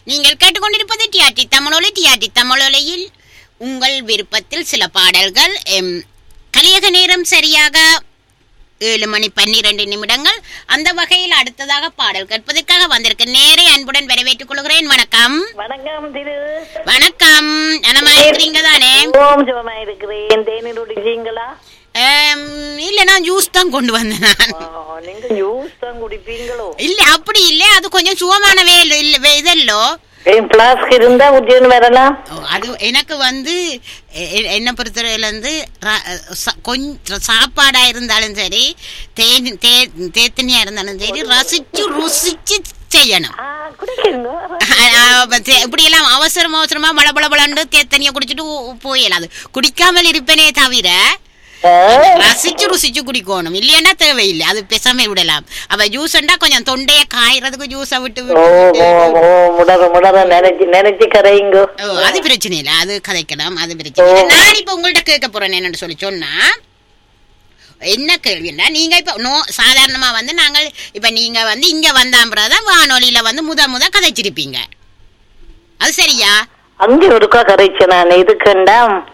நீங்கள் கேட்டுக்கொண்டிருப்பது டிஆர்டி தமிழொலி டிஆர்டி தமிழொலியில் உங்கள் விருப்பத்தில் சில பாடல்கள் எம், கலியக நேரம் சரியாக ஏழு மணி பன்னிரண்டு நிமிடங்கள் அந்த வகையில் அடுத்ததாக பாடல் கேட்பதற்காக வந்திருக்க நேரே அன்புடன் வரவேற்றுக் கொள்கிறேன் வணக்கம் வணக்கம் திரு வணக்கம் நலமா இருக்கிறீங்க தானே ஓம் சுகமா இருக்கிறேன் தேநீர் குடிச்சீங்களா ஆம், இல்ல நான் ஜூஸ் தான் கொண்டு வந்தேன் நான் ஆ, நீங்க ஜூஸ் தான் குடிப்பீங்களோ இல்ல அப்படி இல்ல அது கொஞ்சம் சுகமானவே இல்ல இல்ல வே- இதல்லோ ஏன் பிளாஸ்க் இருந்தா குடிச்சுன்னு வரலாம் ஓ, அது எனக்கு வந்து எ- எ- என்னை பொறுத்தவரையில வந்து ர- ச- கொஞ்சம் சாப்பாடா இருந்தாலும் சரி தேன் தே தேத்தனியா இருந்தாலும் சரி ரசிச்சு ருசிச்சு செய்யணும் ஆ, குடிக்கிறீங்க இப்படி எல்லாம் அவசரம் அவசரமா பல பல பலண்டு தேத்தனியா குடிச்சிட்டு உ- போயிடலாம் அது குடிக்காமல் இருப்பேனே தவிர ஆ, ரசிச்சு ருசிச்சு குடிக்கணும் இல்லையானா தேவையில்லை அது பேசாம விடலாம் அவ ஜூஸ்ண்டா கொஞ்சம் தொண்டைய காயறதுக்கு ஜூஸை விட்டு ஓ விட்டு ஓ ஓ முடற முடற நினைச்சு நினைச்சு கரையுங்க ஓ, அது பிரச்சனை இல்ல அது கதைக்கலாம் அது பிரச்சனை இல்ல நான் இப்ப உங்கள்ட்ட கேட்க போறேன் என்னன்னு சொல்லி சொன்னா என்ன கேள்வின்னா நீங்க இப்ப நோ சாதாரணமா வந்து நாங்கள் இப்ப நீங்க வந்து இங்க வந்தாம்பதான் வானொலியில வந்து முத முத கதைச்சிருப்பீங்க அது சரியா அங்கே ஒருக்கா கரைச்சு நான் இதுக்குண்டா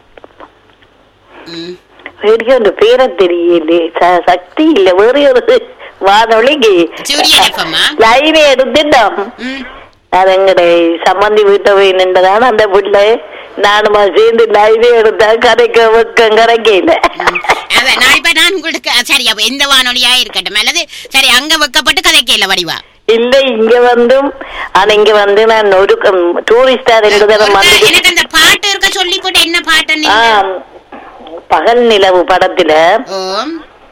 ம். பெரிய அந்த பேரை தெரியல ச- சக்தி இல்ல வேற ஒரு வானொலிக்கு சூரியன் எஃப்எம்மா லைனே எடுத்துட்டோம் ம் அது எங்கட சம்மந்தி வீட்டை போய் நின்றதான அந்த பிள்ளை நானுமா சேர்ந்து லைனே எடுத்தா கரைக்க வைக்கம் கரைக்கல அதான் நான் இப்ப நான் உங்களுக்கு அஹ், சரி அப்ப எந்த வானொலியா இருக்கட்டும் அல்லது சரி அங்க வைக்கப்பட்டு கதைக்கல வடிவா இல்ல இங்க வந்தும் ஆனா இங்க வந்து நான் ஒரு டூரிஸ்டா ரெண்டு தரம் ஒருக்கா வந்து எனக்கு அந்த பாட்டு இருக்க சொல்லி போட்டு என்ன பாட்டு ஆ, நீங்க பகல் நிலவு படத்துல ஓம்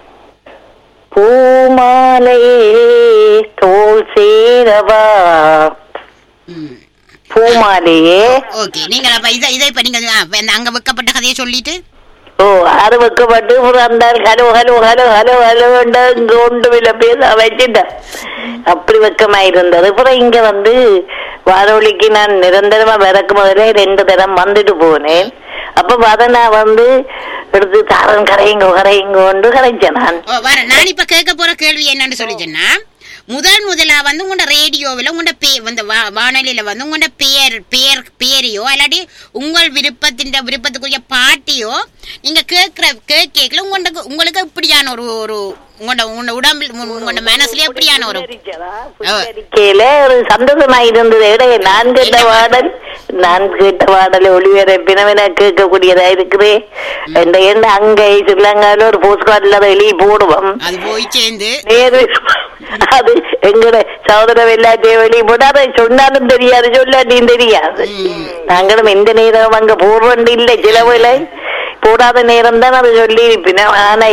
பூமாலையே தோல் சேரவா ம் பூமாலையே ஓகே நீங்க அப்ப இதை இதை இப்ப நீங்க ஆ, இப்ப இந்த அங்க வைக்கப்பட்ட கதையை சொல்லிட்டு ஓ அது வைக்கப்பட்டு வந்தால் hello hello hello hello hello இங்க ஒன்றுமில்ல பேச வச்சுட்டேன் அப்படி வெக்கமா இருந்தது அப்புறம் இங்க வந்து வானொலிக்கு நான் நிரந்தரமா விறக்கு முதல்ல ரெண்டு தரம் வந்துட்டு போனேன் அப்ப அத நான் வந்து எடுத்து தாரன் கரையுங்க கரையுங்க கரைச்சேன் நான் ஓ வர நான் இப்ப கேட்க போற கேள்வி என்னன்னு சொல்லிச்சேன்னா முதல் முதலா வந்து உங்களோட ரேடியோவில் உங்களோட பே இந்த வா- வானொலியில வந்து உங்களோட பேர் பேர் பேரையோ இல்லாட்டி உங்கள் விருப்பத்தின் விருப்பத்துக்குரிய பாட்டியோ நீங்க கேட்கிற கேட்கல உங்களுக்கு உங்களுக்கு இப்படியான ஒரு ஒரு உங்களோட உங்களோட உடம்பில் உங்க- உங்களோட மனசுல எப்படியான ஒரு புல்லரிக்கையில ஒரு சந்தோஷமா இருந்தது இடையே நான் கேட்ட பாடல் நான் கேட்ட பாடலை ஒளிபரப்பினவன கேட்கக்கூடியதா இருக்குது இந்த என்ன அங்கே ஸ்ரீலங்கால ஒரு போஸ்ட் கார்டுல அதை எழுதி போடுவோம் அது போய் சேர்ந்து நேரு அது எங்கட சகோதர வெள்ளாட்டிய வெளியே போட்டு அதை சொன்னாலும் தெரியாது சொல்லாட்டியும் தெரியாது ம். நாங்களும் எந்த நேரம் அங்க போடுறோம் இல்லை சில வேலை போடாத நேரம் தான் அதை சொல்லி இருப்பினோம் ஆனா